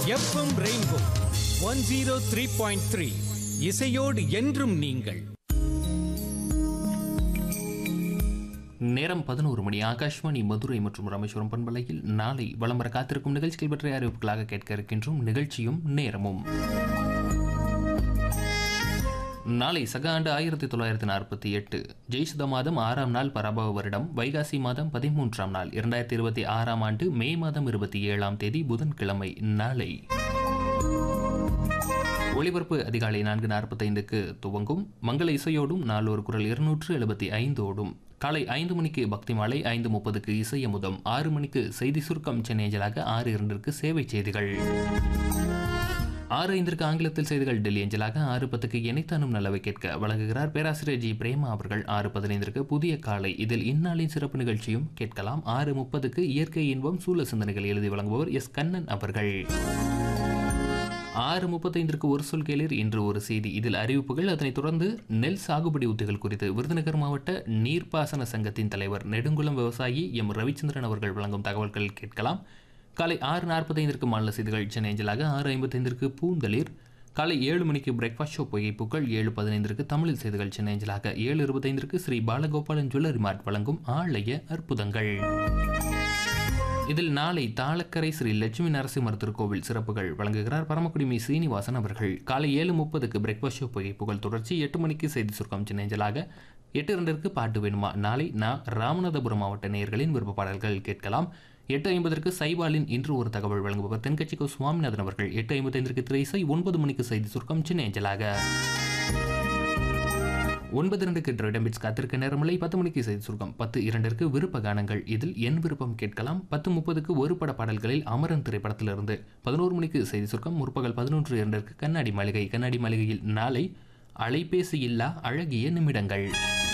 FM rainbow one zero three point three இசையோடு என்றும் நீங்கள் நேரம் பதினோரு மணி ஆகாஷ்வாணி மதுரை மற்றும் ராமேஸ்வரம் பண்பலையில் நாளை வலம் வர காத்திருக்கும் நிகழ்ச்சிகள் பற்றிய அறிவிப்புகளாக கேட்க இருக்கின்றோம் நிகழ்ச்சியும் நேரமும் நாளை சக ஆண்டு ஆயிரத்தி தொள்ளாயிரத்தி நாற்பத்தி எட்டு ஜெய்சுத மாதம் ஆறாம் நாள் பராபவ வருடம் வைகாசி மாதம் பதிமூன்றாம் நாள் இரண்டாயிரத்தி இருபத்தி ஆறாம் ஆண்டு மே மாதம் இருபத்தி ஏழாம் தேதி புதன்கிழமை நாளை ஒளிபரப்பு அதிகாலை நான்கு நாற்பத்தைந்துக்கு துவங்கும் மங்கள இசையோடும் நாளொரு குரல் இருநூற்று எழுபத்தி ஐந்தோடும் காலை ஐந்து மணிக்கு பக்தி மாலை ஐந்து முப்பதுக்கு இசையமுதம் ஆறு மணிக்கு செய்தி சுருக்கம் சென்னையஞ்சலாக ஆறு இரண்டிற்கு சேவை செய்திகள் ஆறு ஐந்திற்கு ஆங்கிலத்தில் செய்திகள் டெல்லி அஞ்சலாக ஆறு பத்துக்கு இணைத்தானும் நல்லவை கேட்க வழங்குகிறார் பேராசிரியர் ஜி பிரேமா அவர்கள் ஆறு பதினைந்திற்கு புதிய காலை இதில் இந்நாளின் சிறப்பு நிகழ்ச்சியும் கேட்கலாம் ஆறு முப்பதுக்கு இயற்கை இன்பம் சூழ சிந்தனைகள் எழுதி வழங்குபவர் எஸ் கண்ணன் அவர்கள் ஆறு முப்பத்தைந்திற்கு ஒரு சொல் கேளீர் இன்று ஒரு செய்தி இதில் அறிவிப்புகள் அதனைத் தொடர்ந்து நெல் சாகுபடி உத்திகள் குறித்து விருதுநகர் மாவட்ட நீர்ப்பாசன சங்கத்தின் தலைவர் நெடுங்குளம் விவசாயி எம் ரவிச்சந்திரன் அவர்கள் வழங்கும் தகவல்கள் கேட்கலாம் காலை ஆறு நாற்பத்தைந்திற்கு மாநில செய்திகள் சென்னை அஞ்சலாக ஆறு ஐம்பத்தைந்திற்கு பூந்தளிர் காலை ஏழு மணிக்கு பிரேக்ஃபாஸ்ட் ஷோ புகைப்புகள் ஏழு பதினைந்திற்கு தமிழில் செய்திகள் சென்னை அஞ்சலாக ஏழு இருபத்தைந்திற்கு ஸ்ரீ பாலகோபாலன் ஜுவல்லரி மார்ட் வழங்கும் ஆலய அற்புதங்கள் இதில் நாளை தாளக்கரை ஸ்ரீ லட்சுமி நரசிம்மர் திருக்கோவில் சிறப்புகள் வழங்குகிறார் பரமக்குடி மீ சீனிவாசன் அவர்கள் காலை ஏழு முப்பதுக்கு பிரேக்ஃபாஸ்ட் ஷோ புகைப்புகள் தொடர்ச்சி எட்டு மணிக்கு செய்தி சுருக்கம் சின்னஞ்சலாக எட்டு இரண்டிற்கு பாட்டு வேணுமா நாளை நான் ராமநாதபுரம் மாவட்ட நேயர்களின் விருப்ப பாடல்கள் கேட்கலாம் எட்டு ஐம்பதற்கு சைபாலின் இன்று ஒரு தகவல் வழங்குபவர் தென்கட்சிக்கு சுவாமிநாதன் அவர்கள் எட்டு ஐம்பத்தைந்திற்கு திரை இசை ஒன்பது மணிக்கு செய்தி சுருக்கம் சின்னஞ்சலாக ஒன்பது இரண்டுக்கு ட்ரெடம்பிட்ஸ் காத்திருக்க நேரமில்லை பத்து மணிக்கு செய்தி சுருக்கம் பத்து இரண்டிற்கு விருப்ப கானங்கள் இதில் என் விருப்பம் கேட்கலாம் பத்து முப்பதுக்கு ஒரு பட பாடல்களில் அமரன் திரைப்படத்திலிருந்து பதினோரு மணிக்கு செய்தி சுருக்கம் முற்பகல் பதினொன்று இரண்டிற்கு கண்ணாடி மாளிகை கண்ணாடி மாளிகையில் நாளை அலைபேசி இல்லா அழகிய நிமிடங்கள்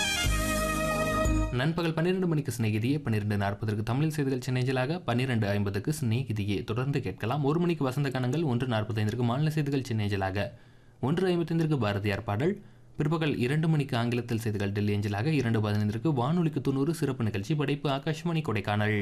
நண்பகல் பன்னிரண்டு மணிக்கு சிநேகிதியே பன்னிரெண்டு நாற்பதற்கு தமிழ் செய்திகள் சென்னைஜலாக பன்னிரெண்டு ஐம்பதுக்கு சிநேகிதியே தொடர்ந்து கேட்கலாம் ஒரு மணிக்கு வசந்த கணங்கள் ஒன்று நாற்பத்தைந்திற்கு மாநில செய்திகள் சென்னைஜலாக ஒன்று ஐம்பத்தைந்திற்கு பாரதியார் பாடல் பிற்பகல் இரண்டு மணிக்கு ஆங்கிலத்தில் செய்திகள் டெல்லி அஞ்சலாக இரண்டு பதினைந்திற்கு வானொலிக்கு தொண்ணூறு சிறப்பு நிகழ்ச்சி படைப்பு ஆகாஷ்வாணி கொடைக்கானல்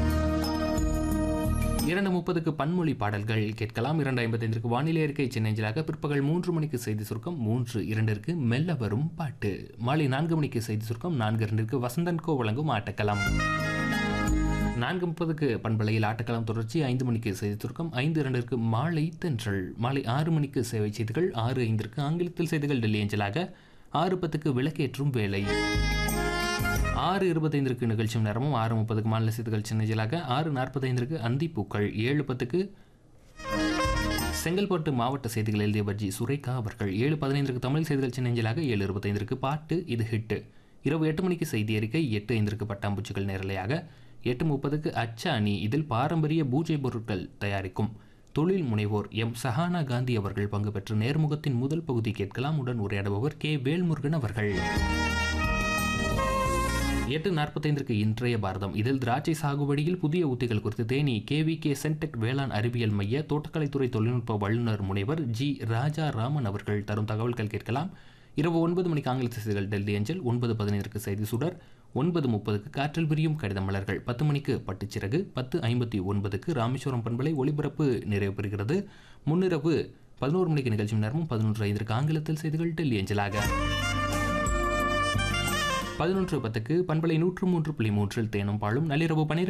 இரண்டு முப்பதுக்கு பன்மொழி பாடல்கள் கேட்கலாம் இரண்டு ஐம்பத்தைந்திற்கு வானிலை அறிக்கை சென்னஞ்சலாக பிற்பகல் மூன்று மணிக்கு செய்தி சுருக்கம் மூன்று இரண்டிற்கு மெல்ல வரும் பாட்டு மாலை நான்கு மணிக்கு செய்தி சுருக்கம் நான்கு இரண்டிற்கு வசந்தன் கோ வழங்கும் ஆட்டக்களம் நான்கு முப்பதுக்கு பண்பலையில் ஆட்டக்களம் தொடர்ச்சி ஐந்து மணிக்கு செய்தி சுருக்கம் ஐந்து இரண்டிற்கு மாலை தென்றல் மாலை ஆறு மணிக்கு சேவை செய்திகள் ஆறு ஐந்திற்கு ஆங்கிலத்தில் செய்திகள் டெல்லி அஞ்சலாக ஆறு பத்துக்கு விளக்கேற்றும் வேலை ஆறு இருபத்தைந்திற்கு நிகழ்ச்சி நேரமும் ஆறு முப்பதுக்கு மாநில செய்திகள் சென்னைஜலாக ஆறு நாற்பத்தைந்திற்கு அந்திப்பூக்கள் ஏழு பத்துக்கு செங்கல்பட்டு மாவட்ட செய்திகள் எழுதிய பஜ்ஜி சுரேகா அவர்கள் ஏழு பதினைந்திற்கு தமிழ் செய்திகள் சென்னைஞ்சலாக ஏழு இருபத்தைந்திற்கு பாட்டு இது ஹிட்டு இரவு எட்டு மணிக்கு செய்தி அறிக்கை எட்டு ஐந்திற்கு பட்டாம்பூச்சிகள் நேரலையாக எட்டு முப்பதுக்கு அச்சாணி இதில் பாரம்பரிய பூஜை பொருட்கள் தயாரிக்கும் தொழில் முனைவோர் எம் சஹானா காந்தி அவர்கள் பங்கு பெற்ற நேர்முகத்தின் முதல் பகுதி கேட்கலாம் உடன் உரையாடுபவர் கே வேல்முருகன் அவர்கள் எட்டு நாற்பத்தைந்திற்கு இன்றைய பாரதம் இதில் திராட்சை சாகுபடியில் புதிய உத்திகள் குறித்து தேனி கேவி கே சென்டெக் வேளாண் அறிவியல் மைய தோட்டக்கலைத்துறை தொழில்நுட்ப வல்லுநர் முனைவர் ஜி ராஜா ராமன் அவர்கள் தரும் தகவல்கள் கேட்கலாம் இரவு ஒன்பது மணிக்கு ஆங்கில செய்திகள் டெல்லி அஞ்சல் ஒன்பது பதினைந்திற்கு செய்தி சுடர் ஒன்பது முப்பதுக்கு காற்றில் விரியும் கடித மலர்கள் பத்து மணிக்கு பட்டுச்சிறகு பத்து ஐம்பத்தி ஒன்பதுக்கு ராமேஸ்வரம் பண்பலை ஒளிபரப்பு நிறைவு பெறுகிறது முன்னிரவு பதினோரு மணிக்கு நிகழ்ச்சி நேரமும் பதினொன்று ஐந்திற்கு ஆங்கிலத்தில் செய்திகள் டெல்லி அஞ்சலாக பதினொன்று பத்துக்கு பண்பலை நூற்று மூன்று புள்ளி மூன்றில் தேனும் பாழும் நள்ளிரவு பன்னிரண்டு